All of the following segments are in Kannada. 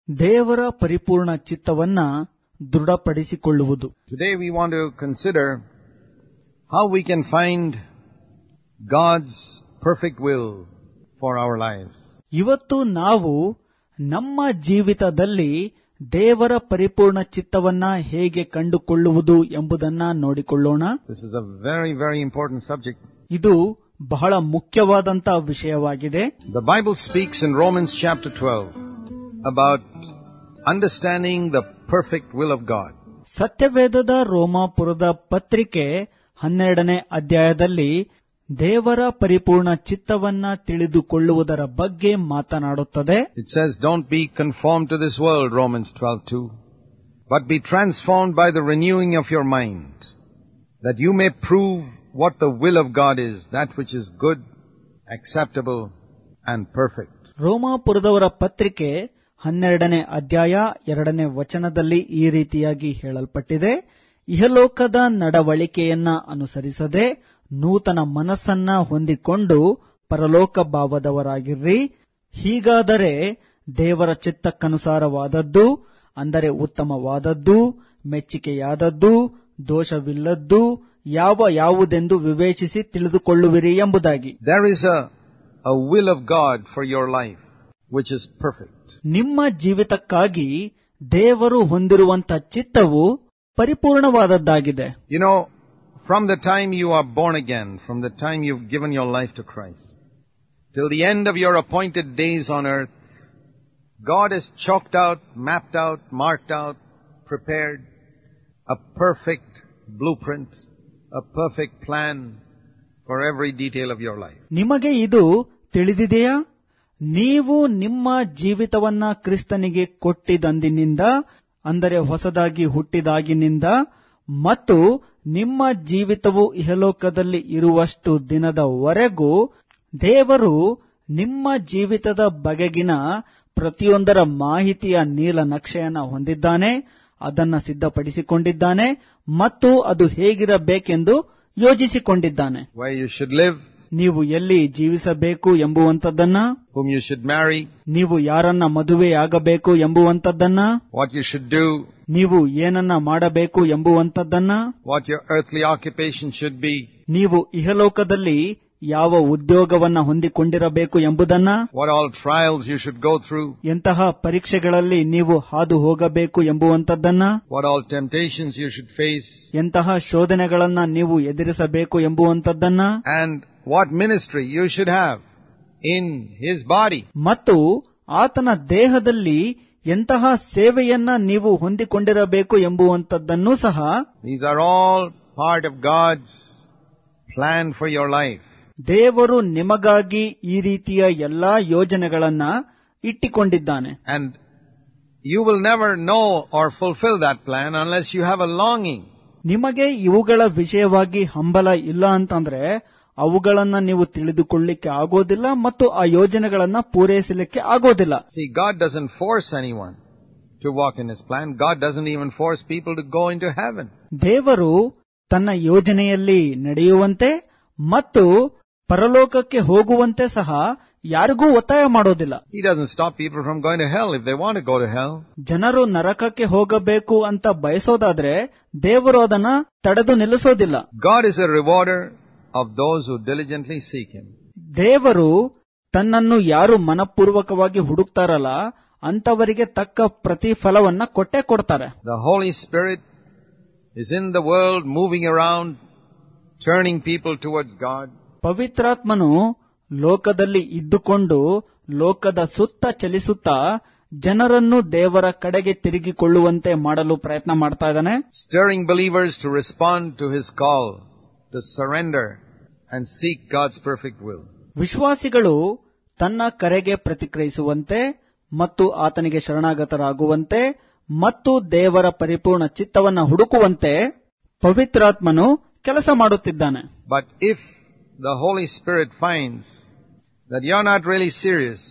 ದೇವರ ಪರಿಪೂರ್ಣ ಚಿತ್ತವನ್ನ ದೃಢಪಡಿಸಿಕೊಳ್ಳುವುದು Today we want to consider how we can find God's perfect will for our lives. ಇವತ್ತು ನಾವು ನಮ್ಮ ಜೀವಿತದಲ್ಲಿ ದೇವರ ಪರಿಪೂರ್ಣ ಚಿತ್ತವನ್ನ ಹೇಗೆ ಕಂಡುಕೊಳ್ಳುವುದು ಎಂಬುದನ್ನ ನೋಡಿಕೊಳ್ಳೋಣ This is a very, very important subject. ಇದು ಬಹಳ ಮುಖ್ಯವಾದಂತ ವಿಷಯವಾಗಿದೆ The Bible speaks in Romans chapter 12 about understanding the perfect will of God. ಸತ್ಯವೇದದ ರೋಮಾಪುರದ ಪತ್ರಿಕೆ ಹನ್ನೆರಡನೇ ಅಧ್ಯಾಯದಲ್ಲಿ ದೇವರ ಪರಿಪೂರ್ಣ ಚಿತ್ತವನ್ನ ತಿಳಿದುಕೊಳ್ಳುವುದರ ಬಗ್ಗೆ ಮಾತನಾಡುತ್ತದೆ It says, Don't be conformed to this world, Romans 12:2, but be transformed by the renewing of your mind, that you may prove what the will of God is, that which is good, acceptable, and perfect. ರೋಮಾಪುರದವರ ಪತ್ರಿಕೆ ಹನ್ನೆರಡನೇ ಅಧ್ಯಾಯ ಎರಡನೇ ವಚನದಲ್ಲಿ ಈ ರೀತಿಯಾಗಿ ಹೇಳಲ್ಪಟ್ಟಿದೆ ಇಹಲೋಕದ ನಡವಳಿಕೆಯನ್ನ ಅನುಸರಿಸದೆ ನೂತನ ಮನಸ್ಸನ್ನ ಹೊಂದಿಕೊಂಡು ಪರಲೋಕ ಭಾವದವರಾಗಿರ್ರಿ ಹೀಗಾದರೆ ದೇವರ ಚಿತ್ತಕ್ಕನುಸಾರವಾದದ್ದು ಅಂದರೆ ಉತ್ತಮವಾದದ್ದು ಮೆಚ್ಚಿಕೆಯಾದದ್ದು ದೋಷವಿಲ್ಲದ್ದು ಯಾವ ಯಾವುದೆಂದು ವಿವೇಚಿಸಿ ತಿಳಿದುಕೊಳ್ಳುವಿರಿ ಎಂಬುದಾಗಿ There is a, a will of God for your life, which is perfect. ನಿಮ್ಮ ಜೀವಿತಕ್ಕಾಗಿ ದೇವರು ಹೊಂದಿರುವಂತ ಚಿತ್ತವು ಪರಿಪೂರ್ಣವಾದದ್ದಾಗಿದೆ You know, from the time you are born again, from the time you've given your life to Christ, till the end of your appointed days on earth, God has chalked out, mapped out, marked out, prepared a perfect blueprint, a perfect plan for every detail of your life. ನಿಮಗೆ ಇದು ತಿಳಿದಿದೆಯಾ ನೀವು ನಿಮ್ಮ ಜೀವಿತವನ್ನ ಕ್ರಿಸ್ತನಿಗೆ ಕೊಟ್ಟಿದಂದಿನಿಂದ ಅಂದರೆ ಹೊಸದಾಗಿ ಹುಟ್ಟಿದಾಗಿನಿಂದ ಮತ್ತು ನಿಮ್ಮ ಜೀವಿತವು ಇಹಲೋಕದಲ್ಲಿ ಇರುವಷ್ಟು ದಿನದವರೆಗೂ ದೇವರು ನಿಮ್ಮ ಜೀವಿತದ ಬಗೆಗಿನ ಪ್ರತಿಯೊಂದರ ಮಾಹಿತಿಯ ನೀಲನಕ್ಷೆಯನ್ನ ಹೊಂದಿದ್ದಾನೆ ಅದನ್ನ ಸಿದ್ಧಪಡಿಸಿಕೊಂಡಿದ್ದಾನೆ ಮತ್ತು ಅದು ಹೇಗಿರಬೇಕೆಂದು ಯೋಜಿಸಿಕೊಂಡಿದ್ದಾನೆ Where you should live, ನೀವು ಎಲ್ಲಿ ಜೀವಿಸಬೇಕು ಎಂಬುವಂತದ್ದನ್ನ whom you should marry, ನೀವು ಯಾರನ್ನ ಮದುವೆಯಾಗಬೇಕು ಎಂಬುವಂತದ್ದನ್ನ what you should do, ನೀವು ಏನನ್ನ ಮಾಡಬೇಕು ಎಂಬುವಂತದ್ದನ್ನ what your earthly occupation should be, ನೀವು ಇಹಲೋಕದಲ್ಲಿ ಯಾವ ಉದ್ಯೋಗವನ್ನ ಹೊಂದಿಕೊಂಡಿರಬೇಕು ಎಂಬುದನ್ನ what all trials you should go through, ಎಂತಹ ಪರೀಕ್ಷೆಗಳಲ್ಲಿ ನೀವು ಹಾದು ಹೋಗಬೇಕು ಎಂಬುವಂತದ್ದನ್ನ what all temptations you should face, ಎಂತಹ ಶೋಧನೆಗಳನ್ನ ನೀವು ಎದುರಿಸಬೇಕು ಎಂಬುವಂತದ್ದನ್ನ and what ministry you should have in His body. ಮತ್ತು ಆತನ ದೇಹದಲ್ಲಿ ಎಂತಹ ಸೇವೆಯನ್ನ ನೀವು ಹೊಂದಿಕೊಂಡಿರಬೇಕು ಎಂಬುವಂತದ್ದನ್ನೂ ಸಹ These are all part of God's plan for your life. ದೇವರು ನಿಮಗಾಗಿ ಈ ರೀತಿಯ ಎಲ್ಲಾ ಯೋಜನೆಗಳನ್ನ ಇಟ್ಟಿಕೊಂಡಿದ್ದಾನೆ And you will never know or fulfill that plan unless you have a longing. ನಿಮಗೆ ಇವುಗಳ ವಿಷಯವಾಗಿ ಹಂಬಲ ಇಲ್ಲ ಅಂತಂದ್ರೆ ಅವುಗಳನ್ನ ನೀವು ತಿಳಿದುಕೊಳ್ಳಿಕ್ಕೆ ಆಗೋದಿಲ್ಲ ಮತ್ತು ಆ ಯೋಜನೆಗಳನ್ನ ಪೂರೈಸಲಿಕ್ಕೆ ಆಗೋದಿಲ್ಲ See, God doesn't force anyone to walk in His plan. God doesn't even force people to go into heaven. ದೇವರು ತನ್ನ ಯೋಜನೆಯಲ್ಲಿ ನಡೆಯುವಂತೆ ಮತ್ತು ಪರಲೋಕಕ್ಕೆ ಹೋಗುವಂತೆ ಸಹ ಯಾರಿಗೂ ಒತ್ತಾಯ ಮಾಡೋದಿಲ್ಲ He doesn't stop people from going to hell if they want to go to hell. ಜನರು ನರಕಕ್ಕೆ ಹೋಗಬೇಕು ಅಂತ ಬಯಸೋದಾದ್ರೆ ದೇವರು ಅದನ್ನ ತಡೆದು ನಿಲ್ಲಿಸೋದಿಲ್ಲ God is a rewarder of those who diligently seek Him. ದೇವರು ತನ್ನನ್ನು ಯಾರು ಮನಪೂರ್ವಕವಾಗಿ ಹುಡುಕ್ತಾರಲ್ಲ ಅಂತವರಿಗೆ ತಕ್ಕ ಪ್ರತಿಫಲವನ್ನ ಕೊಟ್ಟೆ ಕೊಡ್ತಾರೆ The Holy Spirit is in the world moving around, turning people towards God. ಪವಿತ್ರಾತ್ಮನು ಲೋಕದಲ್ಲಿ ಇದ್ದುಕೊಂಡು ಲೋಕದ ಸುತ್ತ ಚಲಿಸುತ್ತಾ ಜನರನ್ನು ದೇವರ ಕಡೆಗೆ ತಿರುಗಿಕೊಳ್ಳುವಂತೆ ಮಾಡಲು ಪ್ರಯತ್ನ ಮಾಡ್ತಾ ಇದ್ದಾನೆ stirring believers to respond to his call, to surrender and seek God's perfect will. ವಿಶ್ವಾಸಿಗಳು ತನ್ನ ಕರೆಗೆ ಪ್ರತಿಕ್ರಿಯಿಸುವಂತೆ ಮತ್ತು ಆತನಿಗೆ ಶರಣಾಗತರಾಗುವಂತೆ ಮತ್ತು ದೇವರ ಪರಿಪೂರ್ಣ ಚಿತ್ತವನ್ನ ಹುಡುಕುವಂತೆ ಪವಿತ್ರಾತ್ಮನು ಕೆಲಸ ಮಾಡುತ್ತಿದ್ದಾನೆ But if the Holy Spirit finds that you're not really serious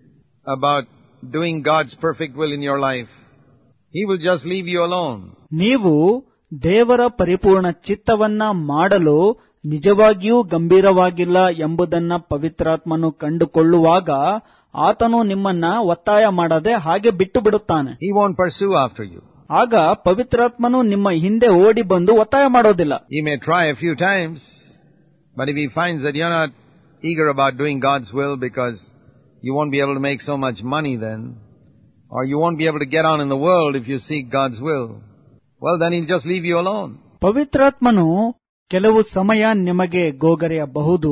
about doing God's perfect will in your life, He will just leave you alone. ನೀವು ದೇವರ ಪರಿಪೂರ್ಣ ಚಿತ್ತವನ್ನ ಮಾಡಲು ನಿಜವಾಗಿಯೂ ಗಂಭೀರವಾಗಿಲ್ಲ ಎಂಬುದನ್ನ ಪವಿತ್ರಾತ್ಮನು ಕಂಡುಕೊಳ್ಳುವಾಗ ಆತನು ನಿಮ್ಮನ್ನ ಒತ್ತಾಯ ಮಾಡದೆ ಹಾಗೆ ಬಿಟ್ಟು ಬಿಡುತ್ತಾನೆ He won't pursue after you. ಆಗ ಪವಿತ್ರಾತ್ಮನು ನಿಮ್ಮ ಹಿಂದೆ ಓಡಿ ಬಂದು ಒತ್ತಾಯ ಮಾಡೋದಿಲ್ಲ He may try a few times, but if he finds that you're not eager about doing God's will because you won't be able to make so much money then, or you won't be able to get on in the world if you seek God's will, well then he'll just leave you alone. ಪವಿತ್ರಾತ್ಮನು ಕೆಲವು ಸಮಯ ನಿಮಗೆ ಗೋಗರೆಯಬಹುದು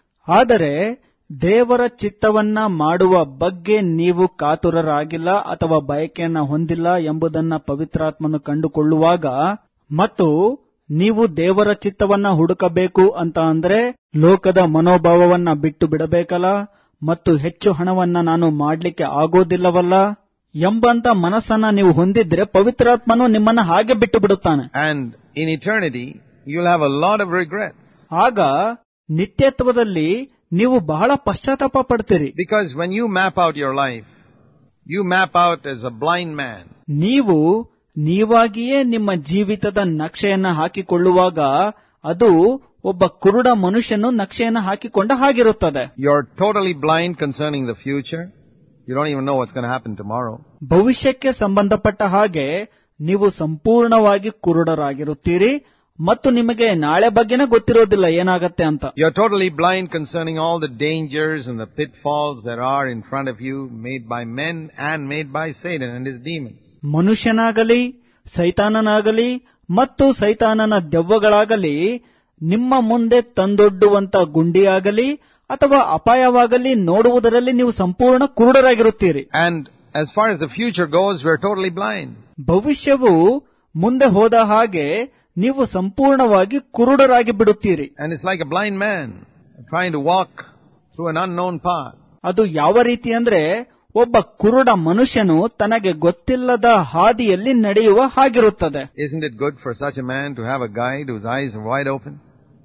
ಆದರೆ ದೇವರ ಚಿತ್ತವನ್ನ ಮಾಡುವ ಬಗ್ಗೆ ನೀವು ಕಾತುರರಾಗಿಲ್ಲ ಅಥವಾ ಬಯಕೆಯನ್ನ ಹೊಂದಿಲ್ಲ ಎಂಬುದನ್ನ ಪವಿತ್ರಾತ್ಮನು ಕಂಡುಕೊಳ್ಳುವಾಗ ಮತ್ತು ನೀವು ದೇವರ ಚಿತ್ತವನ್ನ ಹುಡುಕಬೇಕು ಅಂತ ಅಂದ್ರೆ ಲೋಕದ ಮನೋಭಾವವನ್ನ ಬಿಟ್ಟು ಬಿಡಬೇಕಲ್ಲ ಮತ್ತು ಹೆಚ್ಚು ಹಣವನ್ನ ನಾನು ಮಾಡ್ಲಿಕ್ಕೆ ಆಗೋದಿಲ್ಲವಲ್ಲ ಎಂಬಂತ ಮನಸ್ಸನ್ನ ನೀವು ಹೊಂದಿದ್ರೆ ಪವಿತ್ರಾತ್ಮನು ನಿಮ್ಮನ್ನ ಹಾಗೆ ಬಿಟ್ಟು ಬಿಡುತ್ತಾನೆ And in eternity, you'll have a lot of regrets. ಆಗ ನಿತ್ಯತ್ವದಲ್ಲಿ ನೀವು ಬಹಳ ಪಶ್ಚಾತ್ತಾಪ ಪಡ್ತೀರಿ Because when you map out your life, you map out as a blind man. ನೀವು ನೀವಾಗಿಯೇ ನಿಮ್ಮ ಜೀವಿತದ ನಕ್ಷೆಯನ್ನ ಹಾಕಿಕೊಳ್ಳುವಾಗ ಅದು ಒಬ್ಬ ಕುರುಡ ಮನುಷ್ಯನು ನಕ್ಷೆಯನ್ನ ಹಾಕಿಕೊಂಡ ಹಾಗಿರುತ್ತದೆ You're totally blind concerning the future. You don't even know what's going to happen tomorrow. ಭವಿಷ್ಯಕ್ಕೆ ಸಂಬಂಧಪಟ್ಟ ಹಾಗೆ ನೀವು ಸಂಪೂರ್ಣವಾಗಿ ಕುರುಡರಾಗಿರುತ್ತೀರಿ ಮತ್ತು ನಿಮಗೆ ನಾಳೆ ಬಗ್ಗೆನೇ ಗೊತ್ತಿರೋದಿಲ್ಲ ಏನಾಗತ್ತೆ ಅಂತ You're totally blind concerning all the dangers and the pitfalls that are in front of you made by men and made by Satan and his demons. ಮನುಷ್ಯನಾಗಲಿ ಸೈತಾನನಾಗಲಿ ಮತ್ತು ಸೈತಾನನ ದೆವ್ವಗಳಾಗಲಿ ನಿಮ್ಮ ಮುಂದೆ ತಂದೊಡ್ಡುವಂತ ಗುಂಡಿಯಾಗಲಿ ಅಥವಾ ಅಪಾಯವಾಗಲಿ ನೋಡುವುದರಲ್ಲಿ ನೀವು ಸಂಪೂರ್ಣ ಕುರುಡರಾಗಿರುತ್ತೀರಿ And as far as the future goes, we're totally blind. ಭವಿಷ್ಯವು ಮುಂದೆ ಹೋದ ಹಾಗೆ ನೀವು ಸಂಪೂರ್ಣವಾಗಿ ಕುರುಡರಾಗಿ ಬಿಡುತ್ತೀರಿ And it's like a blind man trying to walk through an unknown path. ಅದು ಯಾವ ರೀತಿ ಅಂದ್ರೆ ಒಬ್ಬ ಕುರುಡ ಮನುಷ್ಯನು ತನಗೆ ಗೊತ್ತಿಲ್ಲದ ಹಾದಿಯಲ್ಲಿ ನಡೆಯುವ ಹಾಗಿರುತ್ತದೆ Isn't it good for such a man to have a guide whose eyes are wide open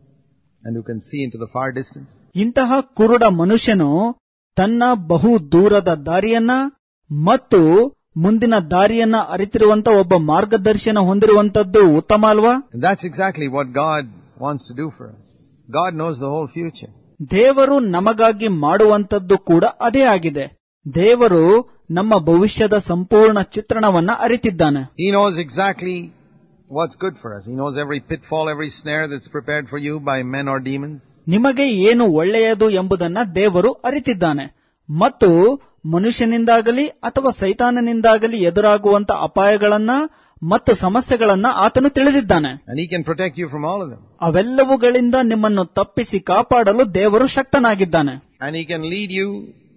and who can see into the far distance? ಇಂತಹ ಕುರುಡ ಮನುಷ್ಯನು ತನ್ನ ಬಹು ದೂರದ ದಾರಿಯನ್ನ ಮತ್ತು ಮುಂದಿನ ದಾರಿಯನ್ನ ಅರಿತಿರುವಂತ ಒಬ್ಬ ಮಾರ್ಗದರ್ಶನ ಹೊಂದಿರುವಂತದ್ದು ಉತ್ತಮ ಅಲ್ವಾ And that's exactly what God wants to do for us. God knows the whole future. ದೇವರು ನಮಗಾಗಿ ಮಾಡುವಂತದ್ದು ಕೂಡ ಅದೇ ಆಗಿದೆ ದೇವರು ನಮ್ಮ ಭವಿಷ್ಯದ ಸಂಪೂರ್ಣ ಚಿತ್ರಣವನ್ನ ಅರಿತಿದ್ದಾನೆ He knows exactly what's good for us. He knows every pitfall, every snare that's prepared for you by men or demons. ನಿಮಗೆ ಏನು ಒಳ್ಳೆಯದು ಎಂಬುದನ್ನ ದೇವರು ಅರಿತಿದ್ದಾನೆ ಮತ್ತು ಮನುಷ್ಯನಿಂದಾಗಲಿ ಅಥವಾ ಸೈತಾನನಿಂದಾಗಲಿ ಎದುರಾಗುವಂತ ಅಪಾಯಗಳನ್ನ ಮತ್ತು ಸಮಸ್ಯೆಗಳನ್ನ ಆತನು ತಿಳಿದಿದ್ದಾನೆ And He can protect you from all of them. ಅವೆಲ್ಲವುಗಳಿಂದ ನಿಮ್ಮನ್ನು ತಪ್ಪಿಸಿ ಕಾಪಾಡಲು ದೇವರು ಶಕ್ತನಾಗಿದ್ದಾನೆ And He can lead you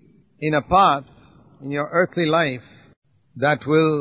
in a path in your earthly life that will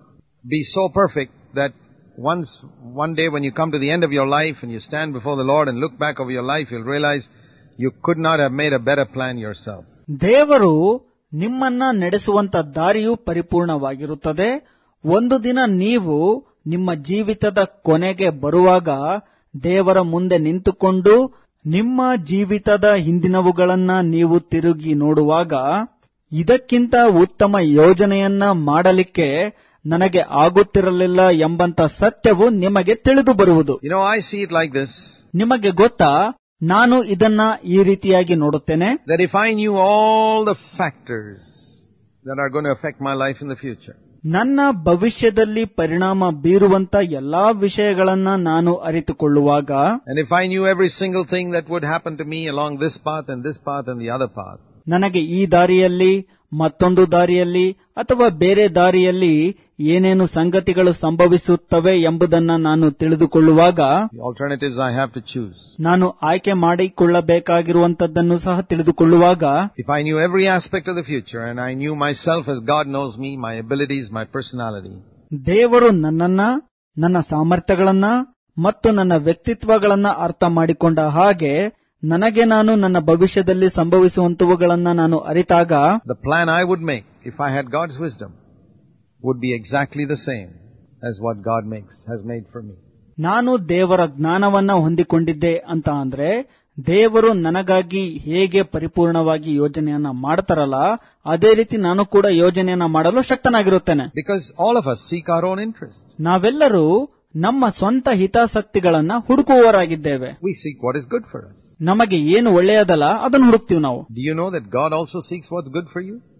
be so perfect that once, one day when you come to the end of your life and you stand before the Lord and look back over your life, you'll realize you could not have made a better plan yourself. ದೇವರು ನಿಮ್ಮನ್ನ ನಡೆಸುವಂತ ದಾರಿಯು ಪರಿಪೂರ್ಣವಾಗಿರುತ್ತದೆ ಒಂದು ದಿನ ನೀವು ನಿಮ್ಮ ಜೀವಿತದ ಕೊನೆಗೆ ಬರುವಾಗ ದೇವರ ಮುಂದೆ ನಿಂತುಕೊಂಡು ನಿಮ್ಮ ಜೀವಿತದ ಹಿಂದಿನವುಗಳನ್ನ ನೀವು ತಿರುಗಿ ನೋಡುವಾಗ ಇದಕ್ಕಿಂತ ಉತ್ತಮ ಯೋಜನೆಯನ್ನ ಮಾಡಲಿಕ್ಕೆ ನನಗೆ ಆಗುತ್ತಿರಲಿಲ್ಲ ಎಂಬಂತ ಸತ್ಯವು ನಿಮಗೆ ತಿಳಿದು ಬರುವುದು You know, I see it like this, ನಿಮಗೆ ಗೊತ್ತಾ ನಾನು ಇದನ್ನ ಈ ರೀತಿಯಾಗಿ ನೋಡುತ್ತೇನೆ that if I knew all the factors that are going to affect my life in the future, ನನ್ನ ಭವಿಷ್ಯದಲ್ಲಿ ಪರಿಣಾಮ ಬೀರುವಂತ ಎಲ್ಲಾ ವಿಷಯಗಳನ್ನ ನಾನು ಅರಿತುಕೊಳ್ಳುವಾಗ and if I knew every single thing that would happen to me along this path and this path and the other path, ನನಗೆ ಈ ದಾರಿಯಲ್ಲಿ ಮತ್ತೊಂದು ದಾರಿಯಲ್ಲಿ ಅಥವಾ ಬೇರೆ ದಾರಿಯಲ್ಲಿ ಏನೇನು ಸಂಗತಿಗಳು ಸಂಭವಿಸುತ್ತವೆ ಎಂಬುದನ್ನ ನಾನು ತಿಳಿದುಕೊಳ್ಳುವಾಗ the alternatives I have to choose. ನಾನು ಆಯ್ಕೆ ಮಾಡಿಕೊಳ್ಳಬೇಕಾಗಿರುವಂತದ್ದನ್ನು ಸಹ ತಿಳಿದುಕೊಳ್ಳುವಾಗ If I knew every aspect of the future and I knew myself as God knows me, my abilities, my personality, ದೇವರು ನನ್ನನ್ನ ನನ್ನ ಸಾಮರ್ಥ್ಯಗಳನ್ನ ಮತ್ತು ನನ್ನ ವ್ಯಕ್ತಿತ್ವಗಳನ್ನ ಅರ್ಥ ಮಾಡಿಕೊಂಡ ಹಾಗೆ ನನಗೆ ನಾನು ನನ್ನ ಭವಿಷ್ಯದಲ್ಲಿ ಸಂಭವಿಸುವಂತವುಗಳನ್ನ ನಾನು ಅರಿತಾಗ the plan I would make if I had God's wisdom would be exactly the same as what God makes, has made for me. ನಾನು ದೇವರ ಜ್ಞಾನವನ್ನ ಹೊಂದಿಕೊಂಡಿದ್ದೆ ಅಂತ ಅಂದ್ರೆ ದೇವರು ನನಗಾಗಿ ಹೇಗೆ ಪರಿಪೂರ್ಣವಾಗಿ ಯೋಜನೆಯನ್ನ ಮಾಡ್ತಾರಲ್ಲ ಅದೇ ರೀತಿ ನಾನು ಕೂಡ ಯೋಜನೆಯನ್ನ ಮಾಡಲು ಶಕ್ತನಾಗಿರುತ್ತೇನೆ Because all of us seek our own interest. ನಾವೆಲ್ಲರೂ ನಮ್ಮ ಸ್ವಂತ ಹಿತಾಸಕ್ತಿಗಳನ್ನ ಹುಡುಕುವವರಾಗಿದ್ದೇವೆ We seek what is good for us. ನಮಗೆ ಏನು ಒಳ್ಳೆಯದಲ್ಲ ಅದನ್ನು ಹುಡುಕ್ತೀವಿ ನಾವು Do you know that God also seeks what's good for you?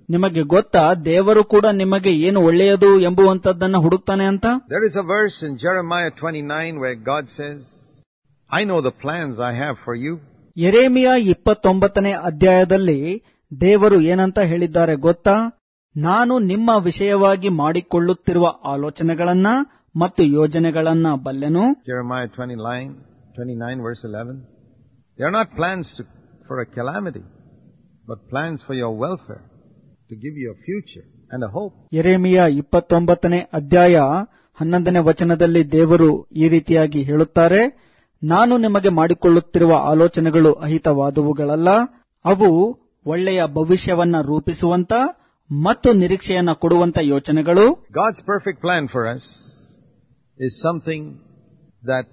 ನಿಮಗೆ ಗೊತ್ತಾ ದೇವರು ಕೂಡ ನಿಮಗೆ ಏನು ಒಳ್ಳೆಯದು ಎಂಬುವಂತದ್ದನ್ನ ಹುಡುಕ್ತಾನೆ ಅಂತ There is a verse in Jeremiah 29 where God says, I know the plans I have for you. ಎರೇಮಿಯ ಇಪ್ಪತ್ತೊಂಬತ್ತನೇ ಅಧ್ಯಾಯದಲ್ಲಿ ದೇವರು ಏನಂತ ಹೇಳಿದ್ದಾರೆ ಗೊತ್ತಾ ನಾನು ನಿಮ್ಮ ವಿಷಯವಾಗಿ ಮಾಡಿಕೊಳ್ಳುತ್ತಿರುವ ಆಲೋಚನೆಗಳನ್ನ ಮತ್ತು ಯೋಜನೆಗಳನ್ನ ಬಲ್ಲೆನು Jeremiah 29, 29 verse 11. They are not plans to, for a calamity, but plans for your welfare, to give you a future and a hope. ಎರೇಮಿಯ ಇಪ್ಪತ್ತೊಂಬತ್ತನೇ ಅಧ್ಯಾಯ ಹನ್ನೊಂದನೇ ವಚನದಲ್ಲಿ ದೇವರು ಈ ರೀತಿಯಾಗಿ ಹೇಳುತ್ತಾರೆ ನಾನು ನಿಮಗೆ ಮಾಡಿಕೊಳ್ಳುತ್ತಿರುವ ಆಲೋಚನೆಗಳು ಅಹಿತವಾದವುಗಳಲ್ಲ ಅವು ಒಳ್ಳೆಯ ಭವಿಷ್ಯವನ್ನ ರೂಪಿಸುವಂತ ಮತ್ತು ನಿರೀಕ್ಷೆಯನ್ನ ಕೊಡುವಂತ ಯೋಚನೆಗಳು God's perfect plan for us is something that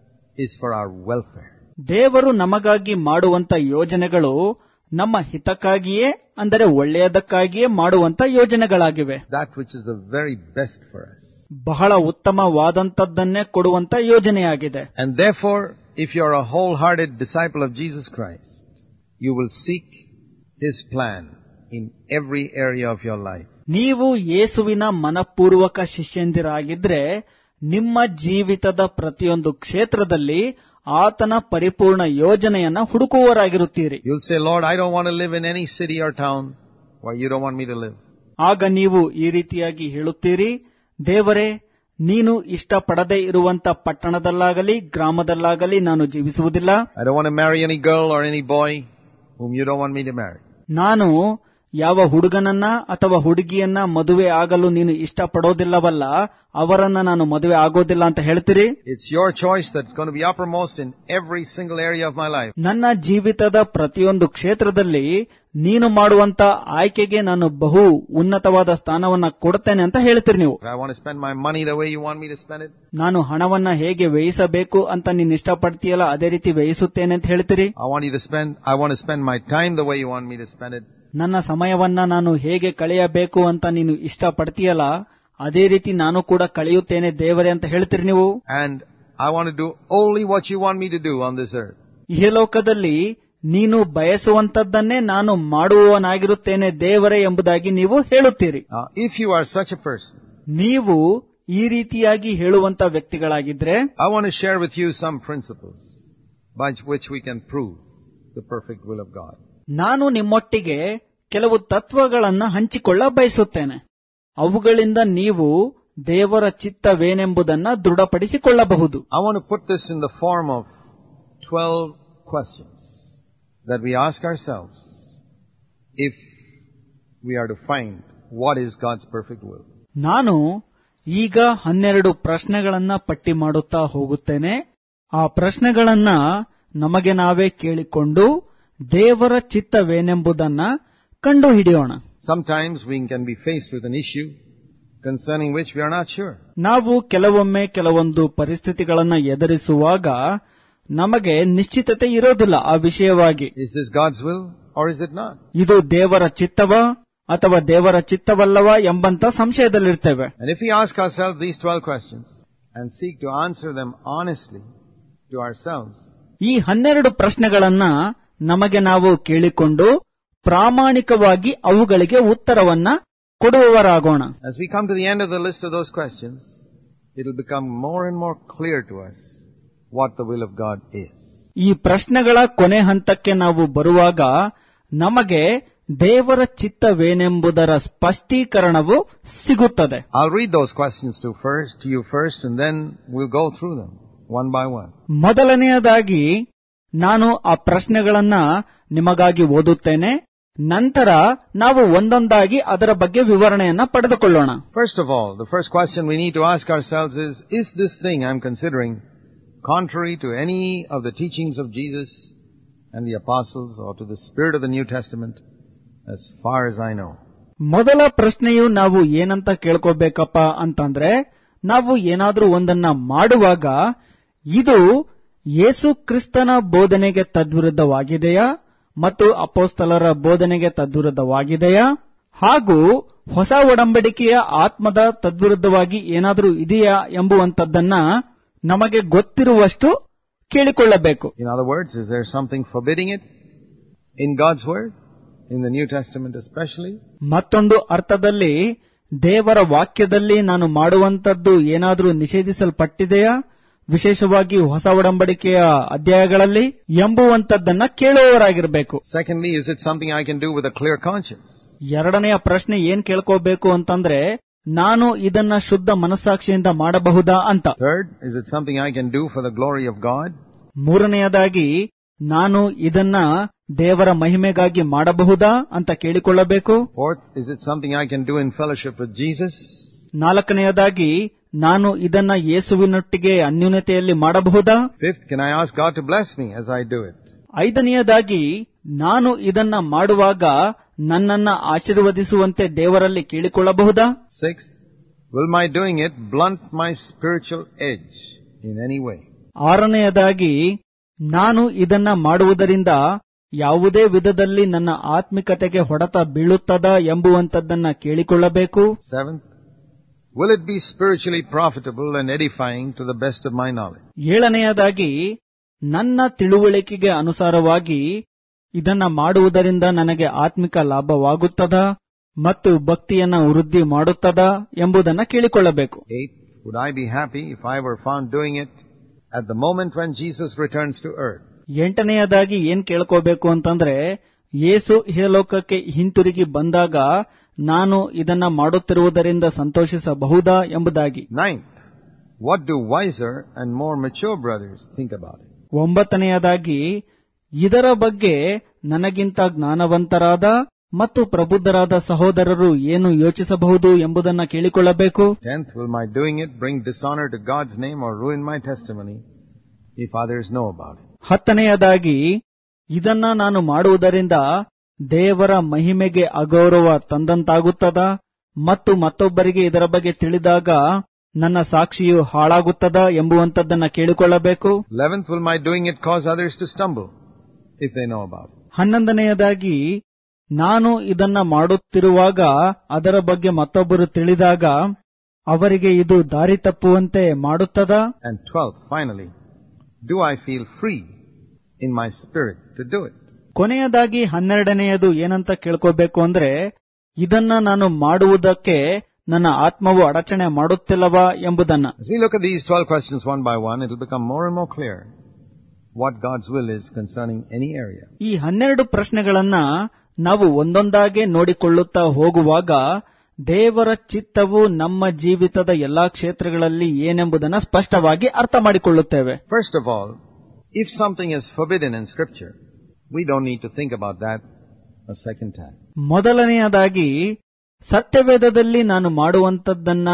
is for our welfare. ದೇವರು ನಮಗಾಗಿ ಮಾಡುವಂತ ಯೋಜನೆಗಳು ನಮ್ಮ ಹಿತಕ್ಕಾಗಿಯೇ ಅಂದರೆ ಒಳ್ಳೆಯದಕ್ಕಾಗಿಯೇ ಮಾಡುವಂತ ಯೋಜನೆಗಳಾಗಿವೆ That which is the very best for us. ಬಹಳ ಉತ್ತಮವಾದಂತದ್ದನ್ನೇ ಕೊಡುವಂತ ಯೋಜನೆಯಾಗಿದೆ And therefore, if you're a wholehearted disciple of Jesus Christ, you will seek His plan in every area of your life. ನೀವು ಯೇಸುವಿನ ಮನಪೂರ್ವಕ ಶಿಷ್ಯಂದಿರಾಗಿದ್ರೆ ನಿಮ್ಮ ಜೀವಿತದ ಪ್ರತಿಯೊಂದು ಕ್ಷೇತ್ರದಲ್ಲಿ ಆತನ ಪರಿಪೂರ್ಣ ಯೋಜನೆಯನ್ನ ಹುಡುಕುವವರಾಗಿರುತ್ತೀರಿ You'll say, Lord, I don't want to live in any city or town where you don't want me to live. ಆಗ ನೀವು ಈ ರೀತಿಯಾಗಿ ಹೇಳುತ್ತೀರಿ ದೇವರೇ ನೀನು ಇಷ್ಟಪಡದೇ ಇರುವಂತ ಪಟ್ಟಣದಲ್ಲಾಗಲಿ ಗ್ರಾಮದಲ್ಲಾಗಲಿ ನಾನು ಜೀವಿಸುವುದಿಲ್ಲ I don't want to marry any girl or any boy whom you don't want me to marry. ನಾನು ಯಾವ ಹುಡುಗನನ್ನ ಅಥವಾ ಹುಡುಗಿಯನ್ನ ಮದುವೆ ಆಗಲು ನೀನು ಇಷ್ಟಪಡೋದಿಲ್ಲವಲ್ಲ ಅವರನ್ನ ನಾನು ಮದುವೆ ಆಗೋದಿಲ್ಲ ಅಂತ ಹೇಳ್ತೀರಿ It's your choice that's going to be uppermost in every single area of my life. ನನ್ನ ಜೀವಿತದ ಪ್ರತಿಯೊಂದು ಕ್ಷೇತ್ರದಲ್ಲಿ ನೀನು ಮಾಡುವಂತ ಆಯ್ಕೆಗೆ ನಾನು ಬಹು ಉನ್ನತವಾದ ಸ್ಥಾನವನ್ನ ಕೊಡ್ತೇನೆ ಅಂತ ಹೇಳ್ತೀರಿ ನೀವು If I want to spend my money the way you want me to spend it, ನಾನು ಹಣವನ್ನ ಹೇಗೆ ವ್ಯಯಿಸಬೇಕು ಅಂತ ನೀನು ಇಷ್ಟಪಡ್ತೀಯಲ್ಲ ಅದೇ ರೀತಿ ವ್ಯಯಿಸುತ್ತೇನೆ ಅಂತ ಹೇಳ್ತೀರಿ I want you to spend, I want to spend my time the way you want me to spend it. ನನ್ನ ಸಮಯವನ್ನ ನಾನು ಹೇಗೆ ಕಳೆಯಬೇಕು ಅಂತ ನೀನು ಇಷ್ಟಪಡ್ತೀಯಲ್ಲ ಅದೇ ರೀತಿ ನಾನು ಕೂಡ ಕಳೆಯುತ್ತೇನೆ ದೇವರೇ ಅಂತ ಹೇಳ್ತೀರಿ ನೀವು And I want to do only what you want me to do on this earth. ಇಹಲೋಕದಲ್ಲಿ ನೀನು ಬಯಸುವಂತದ್ದನ್ನೇ ನಾನು ಮಾಡುವವನಾಗಿರುತ್ತೇನೆ ದೇವರೇ ಎಂಬುದಾಗಿ ನೀವು ಹೇಳುತ್ತೀರಿ Now, if you are such a person, ನೀವು ಈ ರೀತಿಯಾಗಿ ಹೇಳುವಂತ ವ್ಯಕ್ತಿಗಳಾಗಿದ್ರೆ I want to share with you some principles by which we can prove the perfect will of God. ನಾನು ನಿಮ್ಮೊಟ್ಟಿಗೆ ಕೆಲವು ತತ್ವಗಳನ್ನ ಹಂಚಿಕೊಳ್ಳ ಬಯಸುತ್ತೇನೆ ಅವುಗಳಿಂದ ನೀವು ದೇವರ ಚಿತ್ತವೇನೆಂಬುದನ್ನ ದೃಢಪಡಿಸಿಕೊಳ್ಳಬಹುದು I want to put this in the form of 12 questions that we ask ourselves if we are to find what is God's perfect will. ನಾನು ಈಗ ಹನ್ನೆರಡು ಪ್ರಶ್ನೆಗಳನ್ನ ಪಟ್ಟಿ ಮಾಡುತ್ತಾ ಹೋಗುತ್ತೇನೆ ಆ ಪ್ರಶ್ನೆಗಳನ್ನ ನಮಗೆ ನಾವೇ ಕೇಳಿಕೊಂಡು ದೇವರ ಚಿತ್ತವೇನೆಂಬುದನ್ನ ಕಂಡು ಹಿಡಿಯೋಣ Sometimes we can be faced with an issue concerning which we are not sure. ನಾವು ಕೆಲವೊಮ್ಮೆ ಕೆಲವೊಂದು ಪರಿಸ್ಥಿತಿಗಳನ್ನ ಎದುರಿಸುವಾಗ ನಮಗೆ ನಿಶ್ಚಿತತೆ ಇರೋದಿಲ್ಲ ಆ ವಿಷಯವಾಗಿ Is this God's will or is it not? ಇದು ದೇವರ ಚಿತ್ತವ ಅಥವಾ ದೇವರ ಚಿತ್ತವಲ್ಲವ ಎಂಬಂತ ಸಂಶಯದಲ್ಲಿರ್ತೇವೆ And if we ask ourselves these 12 questions and seek to answer them honestly to ourselves, ಈ ಹನ್ನೆರಡು ಪ್ರಶ್ನೆಗಳನ್ನ ನಮಗೆ ನಾವು ಕೇಳಿಕೊಂಡು ಪ್ರಾಮಾಣಿಕವಾಗಿ ಅವುಗಳಿಗೆ ಉತ್ತರವನ್ನ ಕೊಡುವವರಾಗೋಣ as we come to the end of the list of those questions, it will become more and more clear to us what the will of God is. ಈ ಪ್ರಶ್ನೆಗಳ ಕೊನೆ ಹಂತಕ್ಕೆ ನಾವು ಬರುವಾಗ ನಮಗೆ ದೇವರ ಚಿತ್ತವೇನೆಂಬುದರ ಸ್ಪಷ್ಟೀಕರಣವು ಸಿಗುತ್ತದೆ I'll read those questions to first, to you first, and then we'll go through them one by one. ಮೊದಲನೆಯದಾಗಿ ನಾನು ಆ ಪ್ರಶ್ನೆಗಳನ್ನ ನಿಮಗಾಗಿ ಓದುತ್ತೇನೆ ನಂತರ ನಾವು ಒಂದೊಂದಾಗಿ ಅದರ ಬಗ್ಗೆ ವಿವರಣೆಯನ್ನ ಪಡೆದುಕೊಳ್ಳೋಣ First of all, the first question we need to ask ourselves is, is this thing I'm considering contrary to any of the teachings of Jesus and the apostles or to the spirit of the New Testament as far as I know? ಮೊದಲ ಪ್ರಶ್ನೆಯು ನಾವು ಏನಂತ ಕೇಳ್ಕೋಬೇಕಪ್ಪ ಅಂತಂದ್ರೆ ನಾವು ಏನಾದ್ರೂ ಒಂದನ್ನ ಮಾಡುವಾಗ ಇದು ಯೇಸು ಕ್ರಿಸ್ತನ ಬೋಧನೆಗೆ ತದ್ವಿರುದ್ಧವಾಗಿದೆಯಾ ಮತ್ತು ಅಪೋಸ್ತಲರ ಬೋಧನೆಗೆ ತದ್ವಿರುದ್ಧವಾಗಿದೆಯಾ ಹಾಗೂ ಹೊಸ ಒಡಂಬಡಿಕೆಯ ಆತ್ಮದ ತದ್ವಿರುದ್ಧವಾಗಿ ಏನಾದರೂ ಇದೆಯಾ ಎಂಬುವಂತದ್ದನ್ನ ನಮಗೆ ಗೊತ್ತಿರುವಷ್ಟು ಕೇಳಿಕೊಳ್ಳಬೇಕು In other words, is there something forbidding it in God's Word? in the New Testament especially, ಮತ್ತೊಂದು ಅರ್ಥದಲ್ಲಿ ದೇವರ ವಾಕ್ಯದಲ್ಲಿ ನಾನು ಮಾಡುವಂತದ್ದು ಏನಾದರೂ ನಿಷೇಧಿಸಲ್ಪಟ್ಟಿದೆಯಾ ವಿಶೇಷವಾಗಿ ಹೊಸ ಒಡಂಬಡಿಕೆಯ ಅಧ್ಯಾಯಗಳಲ್ಲಿ ಎಂಬುವಂತದ್ದನ್ನ ಕೇಳುವವರಾಗಿರಬೇಕು secondly, is it something I can do with a clear conscience? ಎರಡನೆಯ ಪ್ರಶ್ನೆ ಏನ್ ಕೇಳ್ಕೋಬೇಕು ಅಂತಂದ್ರೆ ನಾನು ಇದನ್ನ ಶುದ್ಧ ಮನಸ್ಸಾಕ್ಷಿಯಿಂದ ಮಾಡಬಹುದಾ ಅಂತ Third, is it something I can do for the glory of God? ಮೂರನೆಯದಾಗಿ ನಾನು ಇದನ್ನ ದೇವರ ಮಹಿಮೆಗಾಗಿ ಮಾಡಬಹುದಾ ಅಂತ ಕೇಳಿಕೊಳ್ಳಬೇಕು Fourth, is it something I can do in fellowship with Jesus? ನಾಲ್ಕನೆಯದಾಗಿ ನಾನು ಇದನ್ನ ಯೇಸುವಿನೊಟ್ಟಿಗೆ ಅನ್ಯೂನತೆಯಲ್ಲಿ ಮಾಡಬಹುದಾ Fifth, can I ask God to bless me as I do it? ಐದನೆಯದಾಗಿ ನಾನು ಇದನ್ನ ಮಾಡುವಾಗ ನನ್ನನ್ನ ಆಶೀರ್ವದಿಸುವಂತೆ ದೇವರಲ್ಲಿ ಕೇಳಿಕೊಳ್ಳಬಹುದಾ Sixth, will my doing it blunt my spiritual edge in any way? ಆರನೆಯದಾಗಿ ನಾನು ಇದನ್ನ ಮಾಡುವುದರಿಂದ ಯಾವುದೇ ವಿಧದಲ್ಲಿ ನನ್ನ ಆತ್ಮಿಕತೆಗೆ ಹೊಡೆತ ಬೀಳುತ್ತದಾ ಎಂಬುವಂತದ್ದನ್ನ ಕೇಳಿಕೊಳ್ಳಬೇಕು Seventh, will it be spiritually profitable and edifying to the best of my knowledge? ಏಳನೆಯದಾಗಿ ನನ್ನ ತಿಳುವಳಿಕೆಗೆ ಅನುಸಾರವಾಗಿ ಇದನ್ನ ಮಾಡುವುದರಿಂದ ನನಗೆ ಆತ್ಮಿಕ ಲಾಭವಾಗುತ್ತದಾ ಮತ್ತು ಭಕ್ತಿಯನ್ನ ವೃದ್ಧಿ ಮಾಡುತ್ತದಾ ಎಂಬುದನ್ನ ಕೇಳಿಕೊಳ್ಳಬೇಕು Eighth, would I be happy if I were found doing it at the moment when Jesus returns to earth? ಎಂಟನೆಯದಾಗಿ ಏನ್ ಕೇಳ್ಕೋಬೇಕು ಅಂತಂದ್ರೆ ಯೇಸು ಲೋಕಕ್ಕೆ ಹಿಂತಿರುಗಿ ಬಂದಾಗ ನಾನು ಇದನ್ನ ಮಾಡುತ್ತಿರುವುದರಿಂದ ಸಂತೋಷಿಸಬಹುದಾ ಎಂಬುದಾಗಿ Ninth, what do wiser and more mature brothers think about it? ಒಂಬತ್ತನೆಯದಾಗಿ ಇದರ ಬಗ್ಗೆ ನನಗಿಂತ ಜ್ಞಾನವಂತರಾದ ಮತ್ತು ಪ್ರಬುದ್ಧರಾದ ಸಹೋದರರು ಏನು ಯೋಚಿಸಬಹುದು ಎಂಬುದನ್ನ ಕೇಳಿಕೊಳ್ಳಬೇಕು Tenth, will my doing it bring dishonor to God's name or ruin my testimony if others know about it? ಹತ್ತನೆಯದಾಗಿ ಇದನ್ನ ನಾನು ಮಾಡುವುದರಿಂದ ದೇವರ ಮಹಿಮೆಗೆ ಅಗೌರವ ತಂದಂತಾಗುತ್ತದಾ ಮತ್ತು ಮತ್ತೊಬ್ಬರಿಗೆ ಇದರ ಬಗ್ಗೆ ತಿಳಿದಾಗ ನನ್ನ ಸಾಕ್ಷಿಯು ಹಾಳಾಗುತ್ತದಾ ಎಂಬುವಂತದ್ದನ್ನ ಕೇಳಿಕೊಳ್ಳಬೇಕು Eleventh, will my doing it cause others to stumble if they know about it? ಹನ್ನೊಂದನೆಯದಾಗಿ ನಾನು ಇದನ್ನ ಮಾಡುತ್ತಿರುವಾಗ ಅದರ ಬಗ್ಗೆ ಮತ್ತೊಬ್ಬರು ತಿಳಿದಾಗ ಅವರಿಗೆ ಇದು ದಾರಿ ತಪ್ಪುವಂತೆ ಮಾಡುತ್ತದಾ And twelfth, finally, do I feel free in my spirit to do it? ಕೊನೆಯದಾಗಿ ಹನ್ನೆರಡನೆಯದು ಏನಂತ ಕೇಳ್ಕೋಬೇಕು ಅಂದ್ರೆ ಇದನ್ನ ನಾನು ಮಾಡುವುದಕ್ಕೆ ನನ್ನ ಆತ್ಮವು ಅಡಚಣೆ ಮಾಡುತ್ತಿಲ್ಲವಾ ಎಂಬುದನ್ನ As we look at these twelve questions one by one, it will become more and more clear what God's will is concerning any area. ಈ ಹನ್ನೆರಡು ಪ್ರಶ್ನೆಗಳನ್ನ ನಾವು ಒಂದೊಂದಾಗೆ ನೋಡಿಕೊಳ್ಳುತ್ತಾ ಹೋಗುವಾಗ ದೇವರ ಚಿತ್ತವು ನಮ್ಮ ಜೀವಿತದ ಎಲ್ಲಾ ಕ್ಷೇತ್ರಗಳಲ್ಲಿ ಏನೆಂಬುದನ್ನ ಸ್ಪಷ್ಟವಾಗಿ ಅರ್ಥ ಮಾಡಿಕೊಳ್ಳುತ್ತೇವೆ First of all, if something is forbidden in scripture, we don't need to think about that a second time. ಮೊದಲನೆಯದಾಗಿ ಸತ್ಯವೇದದಲ್ಲಿ ನಾನು ಮಾಡುವಂತದ್ದನ್ನ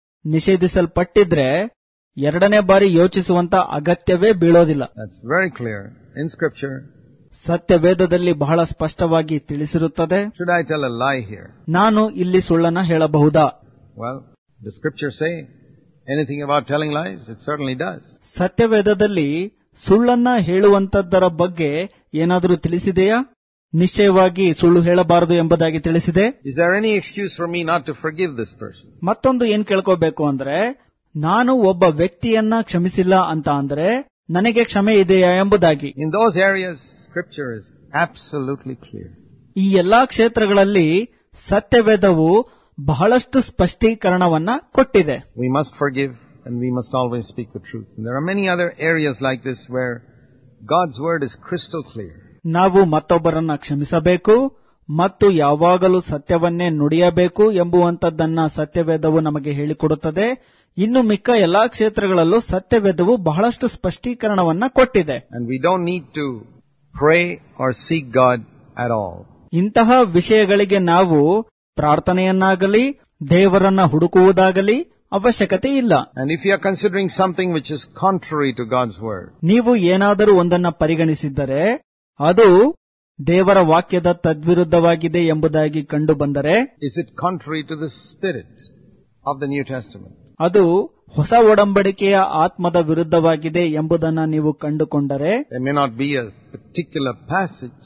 ನಿಷೇಧಿಸಲ್ಪಟ್ಟಿದ್ರೆ ಎರಡನೇ ಬಾರಿ ಯೋಚಿಸುವಂತ ಅಗತ್ಯವೇ ಬೀಳೋದಿಲ್ಲ That's very clear in scripture. ಸತ್ಯವೇದದಲ್ಲಿ ಬಹಳ ಸ್ಪಷ್ಟವಾಗಿ ತಿಳಿಸಿರುತ್ತದೆ Should I tell a lie here? ನಾನು ಇಲ್ಲಿ ಸುಳ್ಳನ್ನ ಹೇಳಬಹುದಾ Well, does scripture say anything about telling lies? It certainly does. ಸತ್ಯವೇದದಲ್ಲಿ ಸುಳ್ಳನ್ನ ಹೇಳುವಂತದ್ದರ ಬಗ್ಗೆ ಏನಾದರೂ ತಿಳಿಸಿದೆಯಾ ನಿಶ್ಚಯವಾಗಿ ಸುಳ್ಳು ಹೇಳಬಾರದು ಎಂಬುದಾಗಿ ತಿಳಿಸಿದೆ Is there any excuse for me not to forgive this person? ಮತ್ತೊಂದು ಏನ್ ಕೇಳ್ಕೋಬೇಕು ಅಂದ್ರೆ ನಾನು ಒಬ್ಬ ವ್ಯಕ್ತಿಯನ್ನ ಕ್ಷಮಿಸಿಲ್ಲ ಅಂತ ಅಂದ್ರೆ ನನಗೆ ಕ್ಷಮೆ ಇದೆಯಾ ಎಂಬುದಾಗಿ In those areas, scripture is absolutely clear. ಈ ಎಲ್ಲಾ ಕ್ಷೇತ್ರಗಳಲ್ಲಿ ಸತ್ಯವೇದವು ಬಹಳಷ್ಟು ಸ್ಪಷ್ಟೀಕರಣವನ್ನ ಕೊಟ್ಟಿದೆ We must forgive and we must always speak the truth. And there are many other areas like this where God's word is crystal clear. ನಾವು ಮತ್ತೊಬ್ಬರನ್ನ ಕ್ಷಮಿಸಬೇಕು ಮತ್ತು ಯಾವಾಗಲೂ ಸತ್ಯವನ್ನೇ ನುಡಿಯಬೇಕು ಎಂಬುವಂತದ್ದನ್ನ ಸತ್ಯವೇದವು ನಮಗೆ ಹೇಳಿಕೊಡುತ್ತದೆ ಇನ್ನು ಮಿಕ್ಕ ಎಲ್ಲಾ ಕ್ಷೇತ್ರಗಳಲ್ಲೂ ಸತ್ಯವೇದವು ಬಹಳಷ್ಟು ಸ್ಪಷ್ಟೀಕರಣವನ್ನ ಕೊಟ್ಟಿದೆ And we don't need to pray or seek God at all. ಇಂತಹ ವಿಷಯಗಳಿಗೆ ನಾವು ಪ್ರಾರ್ಥನೆಯನ್ನಾಗಲಿ ದೇವರನ್ನ ಹುಡುಕುವುದಾಗಲಿ ಅವಶ್ಯಕತೆ ಇಲ್ಲ And if you are considering something which is contrary to God's word, ನೀವು ಏನಾದರೂ ಒಂದನ್ನ ಪರಿಗಣಿಸಿದ್ದರೆ ಅದು ದೇವರ ವಾಕ್ಯದ ತದ್ವಿರುದ್ಧವಾಗಿದೆ ಎಂಬುದಾಗಿ ಕಂಡು ಬಂದರೆ is it contrary to the spirit of the New Testament? ಅದು ಹೊಸ ಒಡಂಬಡಿಕೆಯ ಆತ್ಮದ ವಿರುದ್ಧವಾಗಿದೆ ಎಂಬುದನ್ನ ನೀವು ಕಂಡುಕೊಂಡರೆ There may not be a particular passage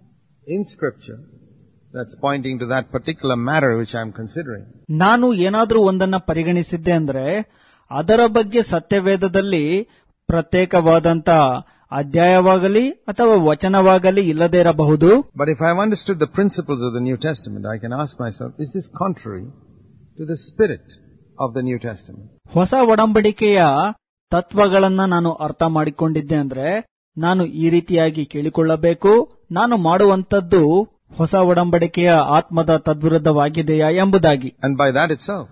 in scripture that's pointing to that particular matter which I'm considering. ನಾನು ಏನಾದರೂ ಒಂದನ್ನ ಪರಿಗಣಿಸಿದ್ದೆ ಅಂದ್ರೆ ಅದರ ಬಗ್ಗೆ ಸತ್ಯವೇದದಲ್ಲಿ ಪ್ರತ್ಯೇಕವಾದಂತ ಅಧ್ಯಾಯವಾಗಲಿ ಅಥವಾ ವಚನವಾಗಲಿ ಇಲ್ಲದೇ ಇರಬಹುದು But if I have understood the principles of the New Testament, I can ask myself, is this contrary to the spirit of the New Testament? ಹೊಸ ಒಡಂಬಡಿಕೆಯ ತತ್ವಗಳನ್ನ ನಾನು ಅರ್ಥ ಮಾಡಿಕೊಂಡಿದ್ದೆ ಅಂದ್ರೆ ನಾನು ಈ ರೀತಿಯಾಗಿ ಕೇಳಿಕೊಳ್ಳಬೇಕು ನಾನು ಮಾಡುವಂತದ್ದು ಹೊಸ ಒಡಂಬಡಿಕೆಯ ಆತ್ಮದ ತದ್ವಿರುದ್ಧವಾಗಿದೆಯಾ ಎಂಬುದಾಗಿ And by that itself,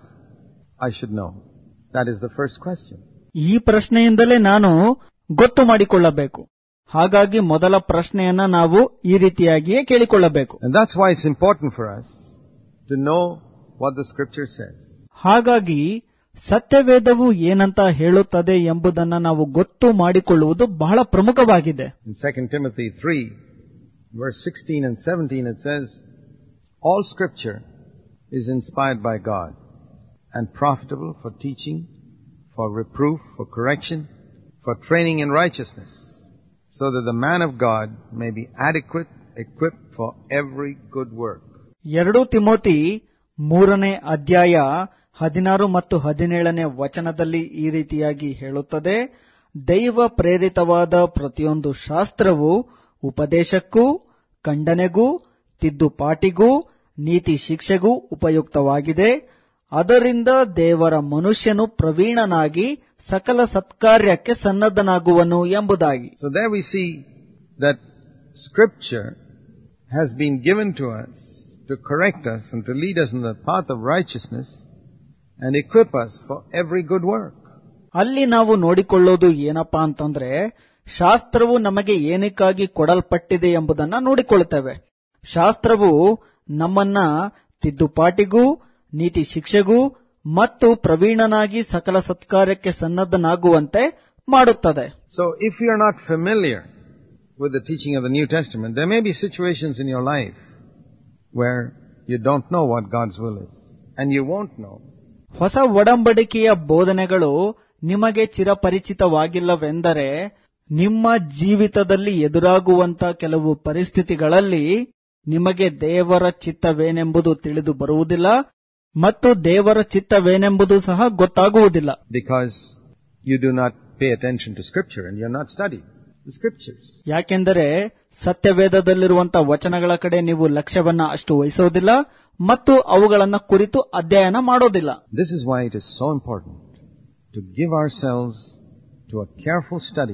I should know. That is the first question. ಈ ಪ್ರಶ್ನೆಯಿಂದಲೇ ನಾನು ಗೊತ್ತು ಮಾಡಿಕೊಳ್ಳಬೇಕು ಹಾಗಾಗಿ ಮೊದಲ ಪ್ರಶ್ನೆಯನ್ನ ನಾವು ಈ ರೀತಿಯಾಗಿಯೇ ಕೇಳಿಕೊಳ್ಳಬೇಕು And that's why it's important for us to know what the scripture says. ಹಾಗಾಗಿ ಸತ್ಯವೇದವು ಏನಂತ ಹೇಳುತ್ತದೆ ಎಂಬುದನ್ನ ನಾವು ಗೊತ್ತು ಮಾಡಿಕೊಳ್ಳುವುದು ಬಹಳ ಪ್ರಮುಖವಾಗಿದೆ In 2 Timothy 3, verse 16 and 17, it says, All scripture is inspired by God and profitable for teaching, for reproof, for correction, for training in righteousness, so that the man of God may be adequate, equipped for every good work. ಎರಡು ತಿಮೋತಿ ಮೂರನೇ ಅಧ್ಯಾಯ ಹದಿನಾರು ಮತ್ತು ಹದಿನೇಳನೇ ವಚನದಲ್ಲಿ ಈ ರೀತಿಯಾಗಿ ಹೇಳುತ್ತದೆ ದೈವ ಪ್ರೇರಿತವಾದ ಪ್ರತಿಯೊಂದು ಶಾಸ್ತ್ರವು ಉಪದೇಶಕ್ಕೂ ಖಂಡನೆಗೂ ತಿದ್ದುಪಾಟಿಗೂ ನೀತಿ ಶಿಕ್ಷೆಗೂ ಉಪಯುಕ್ತವಾಗಿದೆ ಅದರಿಂದ ದೇವರ ಮನುಷ್ಯನು ಪ್ರವೀಣನಾಗಿ ಸಕಲ ಸತ್ಕಾರ್ಯಕ್ಕೆ ಸನ್ನದ್ಧನಾಗುವನು ಎಂಬುದಾಗಿ So there we see that scripture has been given to us to correct us and to lead us in the path of righteousness and equip us for every good work. ಅಲ್ಲಿ ನಾವು ನೋಡಿಕೊಳ್ಳೋದು ಏನಪ್ಪಾ ಅಂತಂದ್ರೆ ಶಾಸ್ತ್ರವು ನಮಗೆ ಏನಕ್ಕಾಗಿ ಕೊಡಲ್ಪಟ್ಟಿದೆ ಎಂಬುದನ್ನ ನೋಡಿಕೊಳ್ಳುತ್ತೇವೆ ಶಾಸ್ತ್ರವು ನಮ್ಮನ್ನ ತಿದ್ದುಪಾಟಿಗೂ ನೀತಿ ಶಿಕ್ಷೆಗೂ ಮತ್ತು ಪ್ರವೀಣನಾಗಿ ಸಕಲ ಸತ್ಕಾರ್ಯಕ್ಕೆ ಸನ್ನದ್ಧನಾಗುವಂತೆ ಮಾಡುತ್ತದೆ So if you are not familiar with the teaching of the New Testament, there may be situations in your life where you don't know what God's will is. And you won't know ಹೊಸ ಒಡಂಬಡಿಕೆಯ ಬೋಧನೆಗಳು ನಿಮಗೆ ಚಿರಪರಿಚಿತವಾಗಿಲ್ಲವೆಂದರೆ ನಿಮ್ಮ ಜೀವಿತದಲ್ಲಿ ಎದುರಾಗುವಂತ ಕೆಲವು ಪರಿಸ್ಥಿತಿಗಳಲ್ಲಿ ನಿಮಗೆ ದೇವರ ಚಿತ್ತವೇನೆಂಬುದು ತಿಳಿದು ಬರುವುದಿಲ್ಲ ಮತ್ತು ದೇವರ ಚಿತ್ತವೇನೆಂಬುದು ಸಹ ಗೊತ್ತಾಗುವುದಿಲ್ಲ because you do not pay attention to scripture and you have not studied the scriptures. ಯಾಕೆಂದರೆ ಸತ್ಯವೇದದಲ್ಲಿರುವಂತಹ ವಚನಗಳ ಕಡೆ ನೀವು ಲಕ್ಷ್ಯವನ್ನ ಅಷ್ಟು ವಹಿಸೋದಿಲ್ಲ ಮತ್ತು ಅವುಗಳನ್ನ ಕುರಿತು ಅಧ್ಯಯನ ಮಾಡೋದಿಲ್ಲ This is why it is so important to give ourselves to a careful study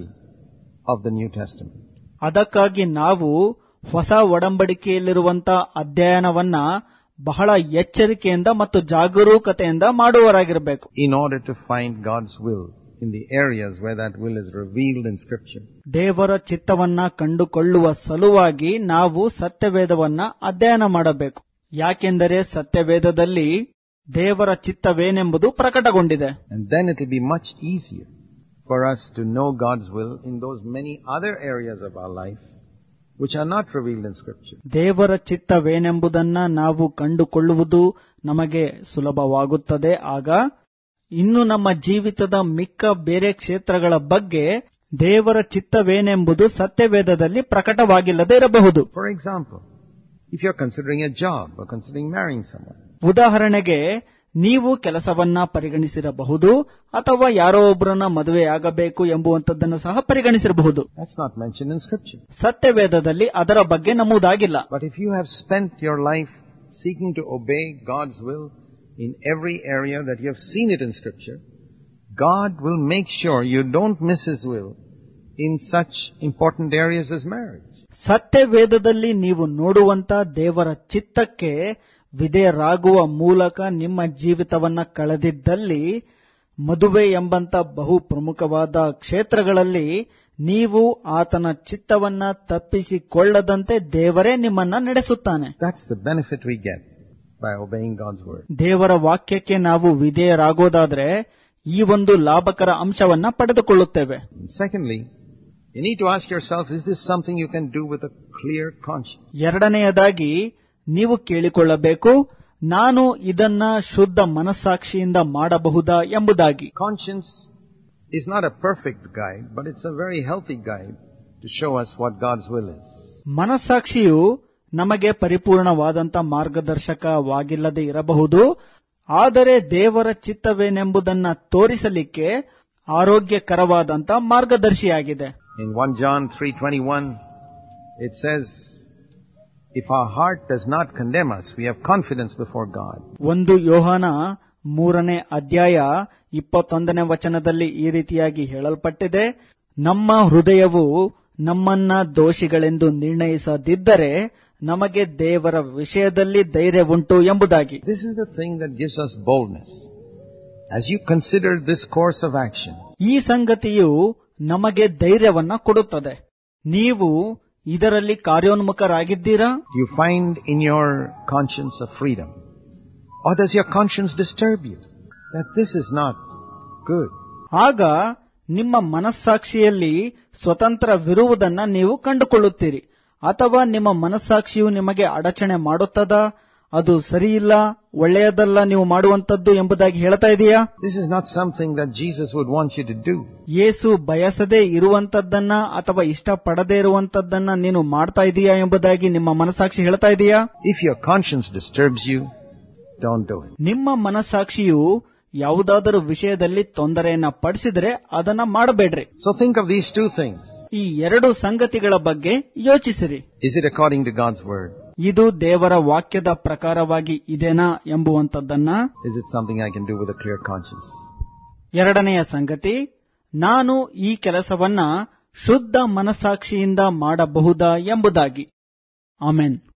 of the New Testament. ಅದಕ್ಕಾಗಿ ನಾವು ಹೊಸ ಒಡಂಬಡಿಕೆಯಲ್ಲಿರುವಂತಹ ಅಧ್ಯಯನವನ್ನ ಬಹಳ ಎಚ್ಚರಿಕೆಯಿಂದ ಮತ್ತು ಜಾಗರೂಕತೆಯಿಂದ ಮಾಡುವರಾಗಿರಬೇಕು in order to find God's will in the areas where that will is revealed in scripture. ದೇವರ ಚಿತ್ತವನ್ನ ಕಂಡುಕೊಳ್ಳುವ ಸಲುವಾಗಿ ನಾವು ಸತ್ಯವೇದವನ್ನ ಅಧ್ಯಯನ ಮಾಡಬೇಕು ಯಾಕೆಂದರೆ ಸತ್ಯವೇದದಲ್ಲಿ ದೇವರ ಚಿತ್ತವೇನೆಂಬುದು ಪ್ರಕಟಗೊಂಡಿದೆ And then it will be much easier for us to know God's will in those many other areas of our life which are not revealed in scripture. ದೇವರ ಚಿತ್ತವೇನೆಂಬುದನ್ನ ನಾವು ಕಂಡುಕೊಳ್ಳುವುದು ನಮಗೆ ಸುಲಭವಾಗುತ್ತದೆ ಆಗ ಇನ್ನು ನಮ್ಮ ಜೀವಿತದ ಮಿಕ್ಕ ಬೇರೆ ಕ್ಷೇತ್ರಗಳ ಬಗ್ಗೆ ದೇವರ ಚಿತ್ತವೇನೆಂಬುದು ಸತ್ಯವೇದದಲ್ಲಿ ಪ್ರಕಟವಾಗಿಲ್ಲದೆ ಇರಬಹುದು For example, if you're considering a job or considering marrying someone, ಉದಾಹರಣೆಗೆ ನೀವು ಕೆಲಸವನ್ನ ಪರಿಗಣಿಸಿರಬಹುದು ಅಥವಾ ಯಾರೋ ಒಬ್ಬರನ್ನ ಮದುವೆಯಾಗಬೇಕು ಎಂಬುವಂತದ್ದನ್ನು ಸಹ ಪರಿಗಣಿಸಿರಬಹುದು that's not mentioned in scripture. ಸತ್ಯವೇದದಲ್ಲಿ ಅದರ ಬಗ್ಗೆ ನಮೂದಾಗಿಲ್ಲ But if you have spent your life seeking to obey God's will in every area that you have seen it in scripture, God will make sure you don't miss His will in such important areas as marriage. ಸತ್ಯವೇದದಲ್ಲಿ ನೀವು ನೋಡುವಂತ ದೇವರ ಚಿತ್ತಕ್ಕೆ ವಿಧೇಯರಾಗುವ ಮೂಲಕ ನಿಮ್ಮ ಜೀವಿತವನ್ನ ಕಳೆದಿದ್ದಲ್ಲಿ ಮದುವೆ ಎಂಬಂತ ಬಹು ಪ್ರಮುಖವಾದ ಕ್ಷೇತ್ರಗಳಲ್ಲಿ ನೀವು ಆತನ ಚಿತ್ತವನ್ನ ತಪ್ಪಿಸಿಕೊಳ್ಳದಂತೆ ದೇವರೇ ನಿಮ್ಮನ್ನ ನಡೆಸುತ್ತಾನೆ That's the benefit we get by obeying God's word. ದೇವರ ವಾಕ್ಯಕ್ಕೆ ನಾವು ವಿಧೇಯರಾಗೋದಾದ್ರೆ ಈ ಒಂದು ಲಾಭಕರ ಅಂಶವನ್ನ ಪಡೆದುಕೊಳ್ಳುತ್ತೇವೆ And secondly, you need to ask yourself, is this something you can do with a clear conscience? ಎರಡನೆಯದಾಗಿ ನೀವು ಕೇಳಿಕೊಳ್ಳಬೇಕು ನಾನು ಇದನ್ನ ಶುದ್ಧ ಮನಸ್ಸಾಕ್ಷಿಯಿಂದ ಮಾಡಬಹುದಾ ಎಂಬುದಾಗಿ Conscience is not a perfect guide, but it's a very healthy guide to show us what God's will is. ಮನಸ್ಸಾಕ್ಷಿಯು ನಮಗೆ ಪರಿಪೂರ್ಣವಾದಂತ ಮಾರ್ಗದರ್ಶಕವಾಗಿಲ್ಲದೆ ಇರಬಹುದು ಆದರೆ ದೇವರ ಚಿತ್ತವೇನೆಂಬುದನ್ನ ತೋರಿಸಲಿಕ್ಕೆ ಆರೋಗ್ಯಕರವಾದಂತ ಮಾರ್ಗದರ್ಶಿಯಾಗಿದೆ In 1 John 3:21 it says if our heart does not condemn us we have confidence before God. ಒಂದು ಯೋಹಾನ ಮೂರನೇ ಅಧ್ಯಾಯ ಇಪ್ಪತ್ತೊಂದನೇ ವಚನದಲ್ಲಿ ಈ ರೀತಿಯಾಗಿ ಹೇಳಲ್ಪಟ್ಟಿದೆ ನಮ್ಮ ಹೃದಯವು ನಮ್ಮನ್ನ ದೋಷಿಗಳೆಂದು ನಿರ್ಣಯಿಸದಿದ್ದರೆ ನಮಗೆ ದೇವರ ವಿಷಯದಲ್ಲಿ ಧೈರ್ಯವುಂಟು ಎಂಬುದಾಗಿ This is the thing that gives us boldness. As you consider this course of action, ಈ ಸಂಗತಿಯು ನಮಗೆ ಧೈರ್ಯವನ್ನ ಕೊಡುತ್ತದೆ ನೀವು ಇದರಲ್ಲಿ ಕಾರ್ಯೋನ್ಮುಖರಾಗಿದ್ದೀರಾ do you find in your conscience a freedom? Or does your conscience disturb you? That this is not good. ಆಗ ನಿಮ್ಮ ಮನಸ್ಸಾಕ್ಷಿಯಲ್ಲಿ ಸ್ವತಂತ್ರವಿರುವುದನ್ನ ನೀವು ಕಂಡುಕೊಳ್ಳುತ್ತೀರಿ ಅಥವಾ ನಿಮ್ಮ ಮನಸ್ಸಾಕ್ಷಿಯು ನಿಮಗೆ ಅಡಚಣೆ ಮಾಡುತ್ತದಾ ಅದು ಸರಿಯಿಲ್ಲ ಒಳ್ಳೆಯದಲ್ಲ ನೀವು ಮಾಡುವಂತದ್ದು ಎಂಬುದಾಗಿ ಹೇಳ್ತಾ ಇದೆಯಾ This is not something that Jesus would want you to do. ಯೇಸು ಬಯಸದೇ ಇರುವಂತದ್ದನ್ನ ಅಥವಾ ಇಷ್ಟಪಡದೇ ಇರುವಂತದ್ದನ್ನ ನೀನು ಮಾಡ್ತಾ ಇದೀಯಾ ಎಂಬುದಾಗಿ ನಿಮ್ಮ ಮನಸ್ಸಾಕ್ಷಿ ಹೇಳ್ತಾ ಇದೆಯಾ If your conscience disturbs you, don't do it. ನಿಮ್ಮ ಮನಸ್ಸಾಕ್ಷಿಯು ಯಾವುದಾದರೂ ವಿಷಯದಲ್ಲಿ ತೊಂದರೆಯನ್ನ ಪಡಿಸಿದ್ರೆ ಅದನ್ನ ಮಾಡಬೇಡ್ರಿ So think of these two things. ಈ ಎರಡು ಸಂಗತಿಗಳ ಬಗ್ಗೆ ಯೋಚಿಸಿರಿ Is it according to God's word? ಇದು ದೇವರ ವಾಕ್ಯದ ಪ್ರಕಾರವಾಗಿ ಇದೆನಾ ಎಂಬುವಂತದ್ದನ್ನ Is it something I can do with a clear conscience? ಎರಡನೆಯ ಸಂಗತಿ ನಾನು ಈ ಕೆಲಸವನ್ನ ಶುದ್ಧ ಮನಸ್ಸಾಕ್ಷಿಯಿಂದ ಮಾಡಬಹುದಾ ಎಂಬುದಾಗಿ ಆಮೆನ್